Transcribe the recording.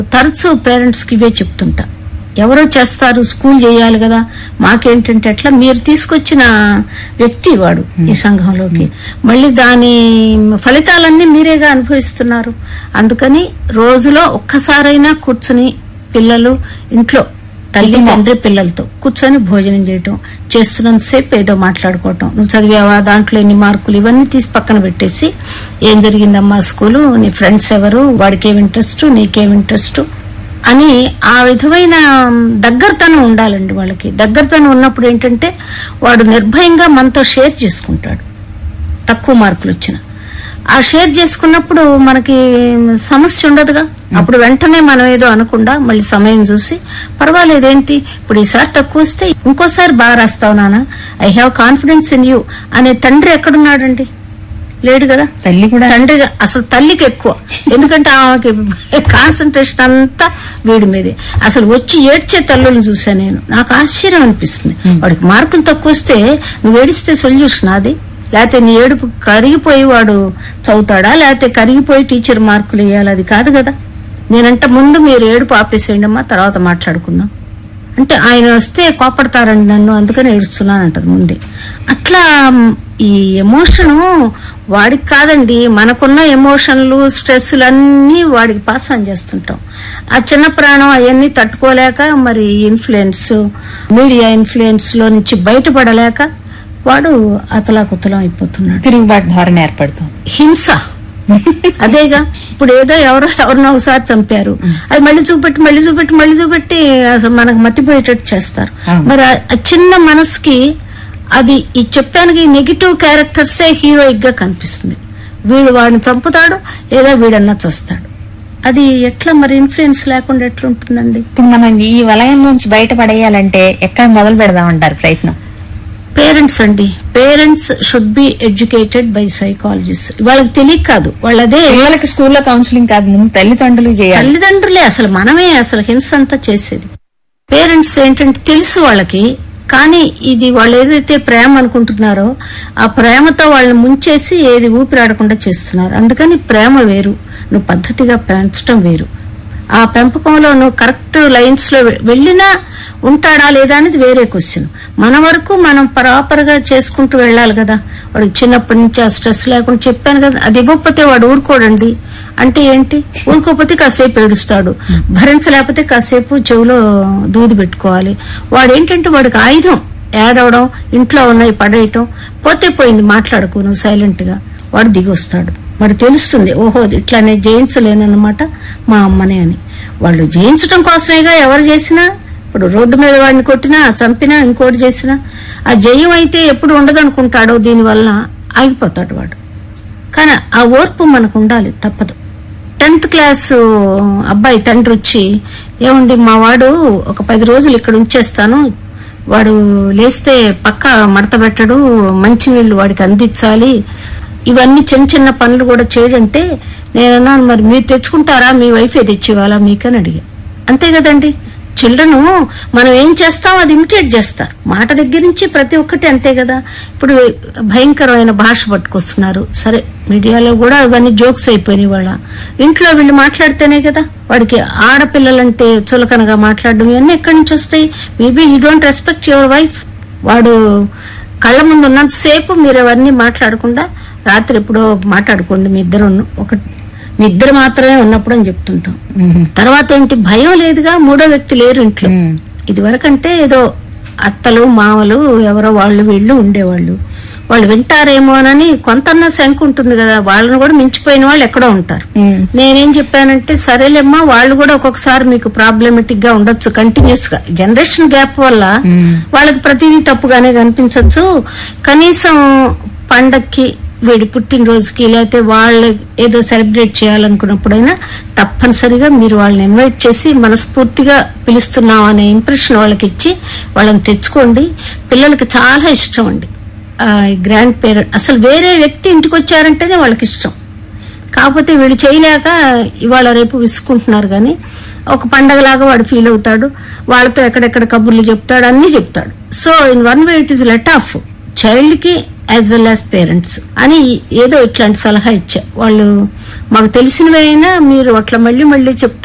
తరచూ పేరెంట్స్ కి ఇవే చెప్తుంటా ఎవరో చేస్తారు స్కూల్ చేయాలి కదా మాకేంటంటే అట్లా మీరు తీసుకొచ్చిన వ్యక్తి వాడు ఈ సంఘంలోకి మళ్ళీ దాని ఫలితాలన్నీ మీరేగా అనుభవిస్తున్నారు అందుకని రోజులో ఒక్కసారైనా కూర్చుని పిల్లలు ఇంట్లో తల్లి తండ్రి పిల్లలతో కూర్చొని భోజనం చేయటం చేస్తున్నంతసేపు ఏదో మాట్లాడుకోవటం నువ్వు చదివావా దాంట్లో ఎన్ని మార్కులు ఇవన్నీ తీసి పక్కన పెట్టేసి ఏం జరిగిందమ్మా స్కూలు నీ ఫ్రెండ్స్ ఎవరు వాడికి ఏం ఇంట్రెస్ట్ నీకేం ఇంట్రెస్ట్ అని ఆ విధమైన దగ్గరతనం ఉండాలండి వాళ్ళకి దగ్గరతనం ఉన్నప్పుడు ఏంటంటే వాడు నిర్భయంగా మనతో షేర్ చేసుకుంటాడు తక్కువ మార్కులు వచ్చిన ఆ షేర్ చేసుకున్నప్పుడు మనకి సమస్య ఉండదుగా అప్పుడు వెంటనే మనం ఏదో అనకుండా మళ్ళీ సమయం చూసి పర్వాలేదేంటి ఇప్పుడు ఈసారి తక్కువ వస్తే ఇంకోసారి బాగా రాస్తావు నాన్న I have confidence in you అనే తండ్రి ఎక్కడున్నాడండి లేడు కదా తల్లి కూడా తండ్రి అసలు తల్లికి ఎక్కువ ఎందుకంటే ఆమెకి కాన్సన్ట్రేషన్ అంతా వీడి మీదే అసలు వచ్చి ఏడ్చే తల్లులను చూసా నేను నాకు ఆశ్చర్యం అనిపిస్తుంది వాడికి మార్కులు తక్కువ వస్తే నువ్వు ఏడిస్తే సొల్యూషన్ అది లేకపోతే నీ ఏడుపు కరిగిపోయి వాడు చదువుతాడా లేకపోతే కరిగిపోయి టీచర్ మార్కులు వేయాలి అది కాదు కదా నేనంట ముందు మీరు ఏడుపు ఆపేసేయండి అమ్మా తర్వాత మాట్లాడుకుందాం అంటే ఆయన వస్తే కోపడతారండి నన్ను అందుకని ఏడుస్తున్నాను అంటది ముందే అట్లా మ్, ఈ ఎమోషను వాడికి కాదండి మనకున్న ఎమోషన్లు స్ట్రెస్లు అన్నీ వాడికి పాస్ ఆన్ చేస్తుంటాం ఆ చిన్న ప్రాణం అవన్నీ తట్టుకోలేక మరి ఇన్ఫ్లుయెన్స్ మీడియా ఇన్ఫ్లుయెన్స్ లో నుంచి బయటపడలేక వాడు అతలాకుతలం అయిపోతున్నాడు తిరుగుబాటు ధోరణి ఏర్పడుతుంది హింస అదేగా ఇప్పుడు ఏదో ఎవరో ఎవరినో ఒకసారి చంపారు అది మళ్ళీ చూపెట్టి మళ్ళీ చూపెట్టి మళ్ళీ చూపెట్టి అసలు మనకు మతిపోయేటట్టు చేస్తారు అవును. మరి ఆ- ఆ చిన్న మనసుకి అది ఈ చెప్పడానికి నెగిటివ్ క్యారెక్టర్సే హీరోయిక్ గా కనిపిస్తుంది వీడు వాడిని చంపుతాడు లేదా వీడన్నా చస్తాడు అది ఎట్లా మరి ఇన్ఫ్లుయెన్స్ లేకుండా ఎట్లా ఉంటుందండి ఇప్పుడు మనం ఈ వలయం నుంచి బయటపడేయాలంటే ఎక్కడ మొదలు పెడదామంటారు ప్రయత్నం పేరెంట్స్ అండి parents should be educated by psychologist వాళ్ళకి తెలియక కాదు వాళ్ళదే పిల్లలకి స్కూల్లో కౌన్సిలింగ్ కాదు ముందు తల్లిదండ్రులు చేయాలి తల్లిదండ్రులే అసలు మనమే అసలు హింస అంతా చేసేది పేరెంట్స్ ఏంటంటే తెలుసు వాళ్ళకి కానీ ఇది వాళ్ళు ఏదైతే ప్రేమ అనుకుంటున్నారో ఆ ప్రేమతో వాళ్ళని ముంచేసి ఏది ఊపిరాడకుండా చేస్తున్నారు అందుకని ప్రేమ వేరు నువ్వు పద్ధతిగా పెంచడం వేరు ఆ పెంపకంలో నువ్వు కరెక్ట్ లైన్స్ లో వె- వెళ్ళినా ఉంటాడా లేదా అనేది వేరే క్వశ్చన్ మన వరకు మనం ప్రాపర్ గా చేసుకుంటూ వెళ్ళాలి కదా వాడికి చిన్నప్పటి నుంచి ఆ స్ట్రెస్ లేకుండా చెప్పాను కదా అది ఇవ్వకపోతే వాడు ఊరుకోడండి అంటే ఏంటి ఊరుకోకపోతే కాసేపు ఏడుస్తాడు భరించలేకపోతే కాసేపు చెవిలో దూది పెట్టుకోవాలి వాడు ఏంటంటే వాడికి ఆయుధం ఏడవడం ఇంట్లో ఉన్నాయి పడేయటం పోతే పోయింది మాట్లాడకు నువ్వు సైలెంట్ గా వాడు దిగి వస్తాడు వాడు తెలుస్తుంది ఓహో ఇట్లా నేను జయించలేనన్నమాట మా అమ్మనే అని వాళ్ళు జయించడం కోసమేగా ఎవరు చేసినా ఇప్పుడు రోడ్డు మీద వాడిని కొట్టినా చంపినా ఇంకోటి చేసినా ఆ జయం అయితే ఎప్పుడు ఉండదనుకుంటాడో దీనివల్ల ఆగిపోతాడు వాడు కానీ ఆ ఓర్పు మనకు ఉండాలి తప్పదు టెన్త్ క్లాస్ అబ్బాయి తండ్రి వచ్చి ఏమండి మా వాడు ఒక పది రోజులు ఇక్కడ ఉంచేస్తాను వాడు లేస్తే పక్క మడత పెట్టడు మంచినీళ్ళు వాడికి అందించాలి ఇవన్నీ చిన్న చిన్న పనులు కూడా చేయడంటే నేనన్నాను మరి మీరు తెచ్చుకుంటారా మీ వైఫే తెచ్చివ్వాలా మీకని అడిగా అంతే కదండి చిల్డ్రన్ మనం ఏం చేస్తాం అది ఇమిటేట్ చేస్తారు మాట దగ్గర నుంచి ప్రతి ఒక్కటి అంతే కదా ఇప్పుడు భయంకరమైన భాష పట్టుకొస్తున్నారు సరే మీడియాలో కూడా ఇవన్నీ జోక్స్ అయిపోయినాయి వాళ్ళ ఇంట్లో వీళ్ళు మాట్లాడితేనే కదా వాడికి ఆడపిల్లలంటే చులకనగా మాట్లాడడం ఇవన్నీ ఎక్కడి నుంచి వస్తాయి maybe you don't respect your wife వాడు కళ్ళ ముందు ఉన్నంతసేపు మీరు అవన్నీ మాట్లాడకుండా రాత్రి ఎప్పుడో మాట్లాడుకోండి మీ ఇద్దరు ఒక మీ ఇద్దరు మాత్రమే ఉన్నప్పుడు అని చెప్తుంటాం తర్వాత ఏంటి భయం లేదుగా మూడో వ్యక్తి లేరు ఇంట్లో మ్మ్. ఇది వరకంటే ఏదో అత్తలు మామలు ఎవరో వాళ్ళు వీళ్ళు ఉండేవాళ్ళు వాళ్ళు వింటారేమోనని కొంతన్నా శంక ఉంటుంది కదా వాళ్ళని కూడా మించిపోయిన వాళ్ళు ఎక్కడో ఉంటారు మ్మ్. నేనేం చెప్పానంటే సరేలేమ్మా వాళ్ళు కూడా ఒక్కొక్కసారి మీకు ప్రాబ్లమెటిక్ గా ఉండొచ్చు కంటిన్యూస్ గా జనరేషన్ గ్యాప్ వల్ల వాళ్ళకి ప్రతిదీ తప్పుగానే కనిపించవచ్చు కనీసం పండక్కి వీడి పుట్టినరోజుకి లేకపోతే వాళ్ళు ఏదో సెలబ్రేట్ చేయాలనుకున్నప్పుడైనా తప్పనిసరిగా మీరు వాళ్ళని ఇన్వైట్ చేసి మనస్ఫూర్తిగా పిలుస్తున్నాం అనే ఇంప్రెషన్ వాళ్ళకి ఇచ్చి వాళ్ళని తెచ్చుకోండి పిల్లలకి చాలా ఇష్టం అండి గ్రాండ్ పేరెంట్ అసలు వేరే వ్యక్తి ఇంటికి వచ్చారంటేనే వాళ్ళకి ఇష్టం కాకపోతే వీళ్ళు చేయలేక ఇవాళ రేపు విసుకుంటున్నారు కానీ ఒక పండగలాగా వాడు ఫీల్ అవుతాడు వాళ్ళతో ఎక్కడెక్కడ కబుర్లు చెప్తాడు అన్ని చెప్తాడు so in one way it is lot of child కి యాజ్ వెల్ యాజ్ పేరెంట్స్ అని ఏదో ఇట్లాంటి సలహా ఇచ్చా వాళ్ళు మాకు తెలిసినవి అయినా మీరు అట్లా మళ్ళీ మళ్ళీ చెప్తూ